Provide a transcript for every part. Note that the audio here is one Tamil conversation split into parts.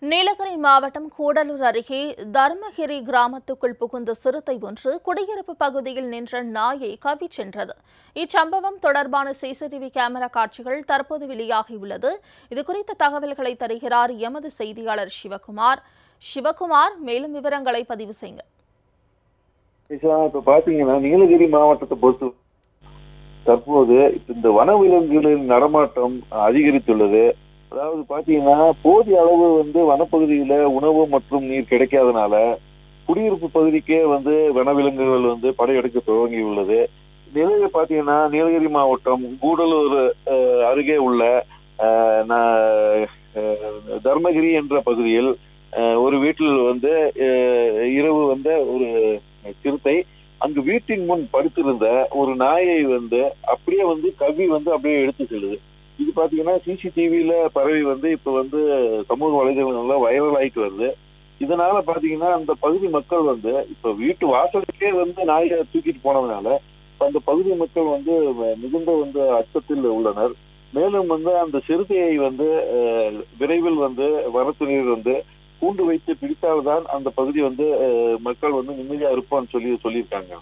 நீலகிரி மாவட்டம் கூடலூர் அருகே தர்மகிரி கிராமத்துக்குள் புகுந்த சிறுத்தை ஒன்று குடியிருப்பு பகுதியில் நின்ற நாயை கவ்விச் சென்றது இச்சம்பவம் தொடர்பான சிசிடிவி கேமரா காட்சிகள் தற்போது வெளியாகியுள்ளது இதுகுறித்த தகவல்களை தருகிறார் எமது செய்தியாளர் சிவகுமார் சிவகுமார் மேலும் விவரங்களை பதிவு செய்யுங்க நிஷா, இப்ப பாத்தீங்கன்னா நீலகிரி மாவட்டத்தை பொறுத்து தற்போது இப்ப இந்த வனவிலங்குகளின் நடமாட்டம் அதிகரித்துள்ளது அதாவது பாத்தீங்கன்னா போதிய அளவு வந்து வனப்பகுதியில உணவு மற்றும் நீர் கிடைக்காதனால குடியிருப்பு பகுதிக்கே வந்து வனவிலங்குகள் வந்து படையெடுக்க துவங்கியுள்ளது நிலையில பாத்தீங்கன்னா நீலகிரி மாவட்டம் கூடலூர் அஹ், அருகே உள்ள அஹ், ந- அஹ், தர்மகிரி என்ற பகுதியில் அஹ், ஒரு வீட்டில் வந்து அஹ், இரவு வந்த ஒரு சிறுத்தை அங்கு வீட்டின் முன் படுத்திருந்த ஒரு நாயை வந்து அப்படியே வந்து கவ்வி வந்து அப்படியே எடுத்து செல்லுது இது பாத்தீங்கன்னா சிசிடிவில பரவி வந்து இப்ப வந்து சமூக வலைதளங்கள்ல வைரல் ஆயிட்டு வருது இதனால பாத்தீங்கன்னா அந்த பகுதி மக்கள் வந்து இப்ப வீட்டு வாசலுக்கே வந்து நாயை தூக்கிட்டு போனதுனால இப்ப அந்த பகுதி மக்கள் வந்து மிகுந்த வந்து அச்சத்தில் உள்ளனர் மேலும் வந்து அந்த சிறுத்தையை வந்து அஹ், விரைவில் வந்து வனத்துறையினர் வந்து கூண்டு வைத்து பிடித்தால்தான் அந்த பகுதி வந்து அஹ், மக்கள் வந்து நிம்மதியா இருப்பான்னு சொல்லி சொல்லியிருக்காங்க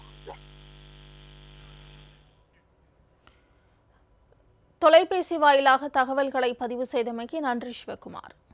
தொலைபேசி வாயிலாக தகவல்களை பதிவு செய்தமைக்கு நன்றி சிவகுமார்